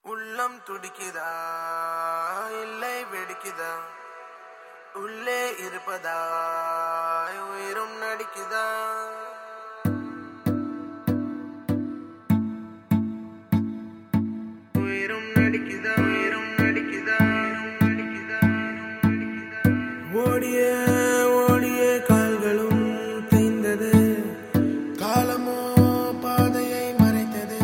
உள்ளம் துடிக்குதா இல்லை வெடிக்குதா உள்ளே இருப்பதா உயிரும் நடிக்குதா உயிரும் நடிக்குதா உயிரும் நடிக்குதா நடிக்குதா நடிக்குதா ஓடிய ஓடிய கால்களும் தேய்ந்தது காலமோ பாதையை மறைத்தது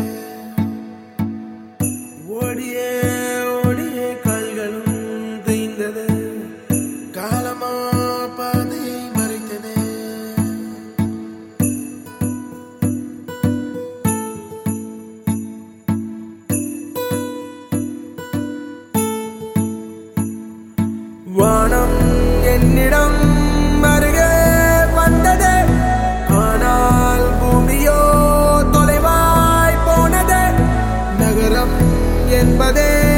ஓடிய ஓடிய கால்களும் தேய்ந்தது காலமோ பாதையை மறைத்தது வானம் என்னிடம் அருகே வந்தது ஆனால் பூமியோ தொலைவாய் போனது நகரம் என்பதே